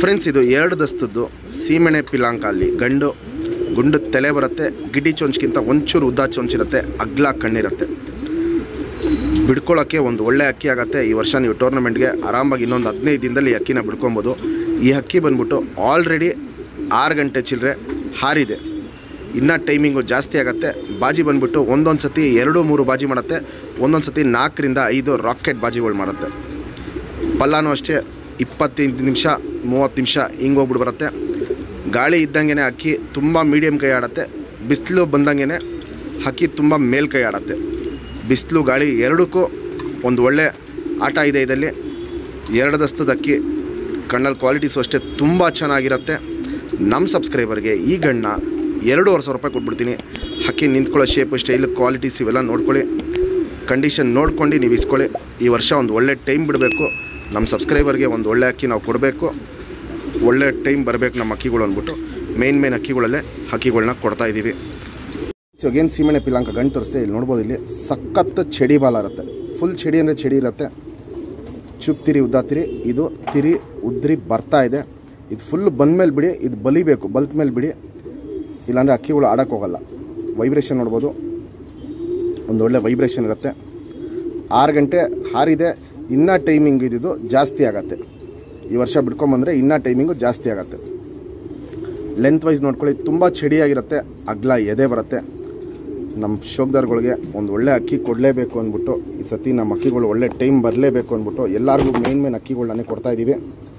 friends ಇದು ಎರಡು ದಸ್ತದ್ದು ಸೀಮೆಣೆ ಪಿಲಾಂಕ ಅಲ್ಲಿ ಗಂಡು ಗುಂಡು ತಲೆ ಬರುತ್ತೆ ಗಿಡ್ಡಿ ಚೊಂಚ್ಗಿಂತ ಒಂಚೂರು ಉದ್ದ ಚೊಂಚಿರುತ್ತೆ ಅಗ್ಲ ಕಣ್ಣಿರುತ್ತೆ ಬಿಡ್ಕೊಳ್ಳೋಕ್ಕೆ ಒಂದು ಒಳ್ಳೆ ಅಕ್ಕಿ ಆಗುತ್ತೆ ಈ ವರ್ಷ ನೀವು ಟೂರ್ನಮೆಂಟ್ಗೆ ಆರಾಮಾಗಿ ಇನ್ನೊಂದು ಹದಿನೈದು ದಿನದಲ್ಲಿ ಈ ಅಕ್ಕಿನ ಬಿಡ್ಕೊಬೋದು ಈ ಅಕ್ಕಿ ಬಂದ್ಬಿಟ್ಟು ಆಲ್ರೆಡಿ ಆರು ಗಂಟೆ ಚಿಲ್ಲರೆ ಹಾರಿದೆ ಇನ್ನೂ ಟೈಮಿಂಗು ಜಾಸ್ತಿ ಆಗುತ್ತೆ ಬಾಜಿ ಬಂದ್ಬಿಟ್ಟು ಒಂದೊಂದು ಸತಿ ಎರಡು ಮೂರು ಬಾಜಿ ಮಾಡುತ್ತೆ ಒಂದೊಂದು ಸತಿ ನಾಲ್ಕರಿಂದ ಐದು ರಾಕೆಟ್ ಬಾಜಿಗಳು ಮಾಡುತ್ತೆ ಪಲ್ಲಾನು ಅಷ್ಟೇ ಇಪ್ಪತ್ತೈದು ನಿಮಿಷ ಮೂವತ್ತು ನಿಮಿಷ ಹಿಂಗೆ ಹೋಗ್ಬಿಟ್ಟು ಬರುತ್ತೆ ಗಾಳಿ ಇದ್ದಂಗೆ ಅಕ್ಕಿ ತುಂಬ ಮೀಡಿಯಮ್ ಕೈ ಆಡುತ್ತೆ ಬಿಸಿಲು ಬಂದಂಗೆ ಅಕ್ಕಿ ತುಂಬ ಮೇಲ್ ಕೈ ಆಡುತ್ತೆ ಬಿಸಿಲು ಗಾಳಿ ಎರಡಕ್ಕೂ ಒಂದು ಒಳ್ಳೆ ಆಟ ಇದೆ ಇದರಲ್ಲಿ ಎರಡು ದಸ್ತದ ಅಕ್ಕಿ ಕಣ್ಣಲ್ಲಿ ಕ್ವಾಲಿಟೀಸು ಅಷ್ಟೇ ತುಂಬ ಚೆನ್ನಾಗಿರುತ್ತೆ ನಮ್ಮ ಸಬ್ಸ್ಕ್ರೈಬರ್ಗೆ ಈ ಗಣ್ಣ ಎರಡೂವರೆ ಸಾವಿರ ರೂಪಾಯಿ ಕೊಟ್ಬಿಡ್ತೀನಿ ಅಕ್ಕಿ ನಿಂತ್ಕೊಳ್ಳೋ ಶೇಪು ಸ್ಟೈಲು ಕ್ವಾಲಿಟೀಸ್ ಇವೆಲ್ಲ ನೋಡ್ಕೊಳ್ಳಿ ಕಂಡೀಷನ್ ನೋಡ್ಕೊಂಡು ನೀವು ಇಸ್ಕೊಳ್ಳಿ ಈ ವರ್ಷ ಒಂದು ಒಳ್ಳೆ ಟೈಮ್ ಬಿಡಬೇಕು ನಮ್ಮ ಸಬ್ಸ್ಕ್ರೈಬರ್ಗೆ ಒಂದು ಒಳ್ಳೆ ಅಕ್ಕಿ ನಾವು ಕೊಡಬೇಕು ಒಳ್ಳೆ ಟೈಮ್ ಬರಬೇಕು ನಮ್ಮ ಅಕ್ಕಿಗಳು ಅಂದ್ಬಿಟ್ಟು ಮೇನ್ ಮೇನ್ ಅಕ್ಕಿಗಳಲ್ಲೇ ಅಕ್ಕಿಗಳನ್ನ ಕೊಡ್ತಾ ಇದ್ದೀವಿ ಇವಾಗ ಏನು ಸೀಮೆಣ್ಣೆ ಪಿಲಾಂಕ ಗಂಟು ತೋರಿಸ್ತೆ ಇಲ್ಲಿ ನೋಡ್ಬೋದು ಇಲ್ಲಿ ಸಖತ್ ಚಡಿ ಬಾಲ ಇರುತ್ತೆ ಫುಲ್ ಚಡಿ ಅಂದರೆ ಚಡಿ ಇರುತ್ತೆ ಚುಪ್ ತಿರಿ ಉದ್ದ ತಿರಿ ಇದು ತಿರಿ ಉದ್ರಿ ಬರ್ತಾ ಇದೆ ಇದು ಫುಲ್ ಬಂದ್ಮೇಲೆ ಬಿಡಿ ಇದು ಬಲಿಬೇಕು ಬಲ್ತ್ ಮೇಲೆ ಬಿಡಿ ಇಲ್ಲಾಂದರೆ ಅಕ್ಕಿಗಳು ಆಡಕ್ಕೆ ಹೋಗಲ್ಲ ವೈಬ್ರೇಷನ್ ನೋಡ್ಬೋದು ಒಂದು ಒಳ್ಳೆ ವೈಬ್ರೇಷನ್ ಇರುತ್ತೆ ಆರು ಗಂಟೆ ಹಾರಿದೆ ಇನ್ನೂ ಟೈಮಿಂಗ್ ಇದ್ದಿದ್ದು ಜಾಸ್ತಿ ಆಗತ್ತೆ ಈ ವರ್ಷ ಬಿಡ್ಕೊಂಬಂದರೆ ಇನ್ನೂ ಟೈಮಿಂಗು ಜಾಸ್ತಿ ಆಗತ್ತೆ ಲೆಂತ್ ವೈಸ್ ನೋಡ್ಕೊಳ್ಳಿ ತುಂಬ ಚಡಿಯಾಗಿರುತ್ತೆ ಅಗ್ಲ ಎದೆ ಬರುತ್ತೆ ನಮ್ಮ ಶೋಕ್ದಾರ್ಗಳಿಗೆ ಒಂದು ಒಳ್ಳೆ ಅಕ್ಕಿ ಕೊಡಲೇಬೇಕು ಅಂದ್ಬಿಟ್ಟು ಈ ಸತಿ ನಮ್ಮ ಅಕ್ಕಿಗಳು ಒಳ್ಳೆ ಟೈಮ್ ಬರಲೇಬೇಕು ಅಂದ್ಬಿಟ್ಟು ಎಲ್ಲರಿಗೂ ಮೇನ್ ಮೇನ್ ಅಕ್ಕಿಗಳನ್ನೇ ಕೊಡ್ತಾ ಇದ್ದೀವಿ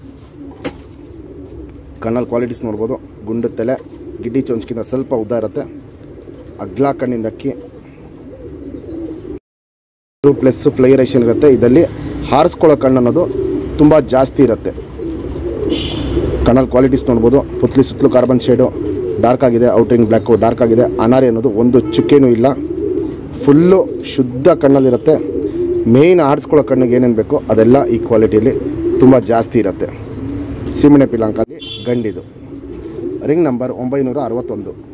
ಕಣ್ಣಲ್ಲಿ ಕ್ವಾಲಿಟೀಸ್ ನೋಡ್ಬೋದು ಗುಂಡು ತಲೆ ಗಿಡ್ಡಿ ಚೊಂಚ್ಕಿಂತ ಸ್ವಲ್ಪ ಉದ್ದ ಇರುತ್ತೆ ಅಗ್ಲ ಕಣ್ಣಿಂದ ಅಕ್ಕಿ ಪ್ಲಸ್ ಫ್ಲೈರೇಷನ್ ಇರುತ್ತೆ ಇದರಲ್ಲಿ ಹಾರಿಸ್ಕೊಳ್ಳೋ ಕಣ್ಣು ಅನ್ನೋದು ತುಂಬ ಜಾಸ್ತಿ ಇರುತ್ತೆ ಕಣ್ಣಲ್ಲಿ ಕ್ವಾಲಿಟೀಸ್ ನೋಡ್ಬೋದು ಪುತ್ಲಿ ಸುತ್ತಲೂ ಕಾರ್ಬನ್ ಶೇಡು ಡಾರ್ಕ್ ಆಗಿದೆ ಔಟ್ರಿಂಗ್ ಬ್ಲ್ಯಾಕು ಡಾರ್ಕ್ ಆಗಿದೆ ಅನಾರಿ ಅನ್ನೋದು ಒಂದು ಚುಕ್ಕೆನೂ ಇಲ್ಲ ಫುಲ್ಲು ಶುದ್ಧ ಕಣ್ಣಲ್ಲಿರುತ್ತೆ ಮೇಯ್ನ್ ಆಡಿಸ್ಕೊಳ್ಳೋ ಕಣ್ಣಿಗೆ ಏನೇನು ಬೇಕೋ ಅದೆಲ್ಲ ಈ ಕ್ವಾಲಿಟಿಯಲ್ಲಿ ತುಂಬ ಜಾಸ್ತಿ ಇರುತ್ತೆ ಸೀಮೆಣೆ ಪಿಲಾಂಕಲ್ಲಿ ಗಂಡಿದು ರಿಂಗ್ ನಂಬರ್ ಒಂಬೈನೂರ ಅರವತ್ತೊಂದು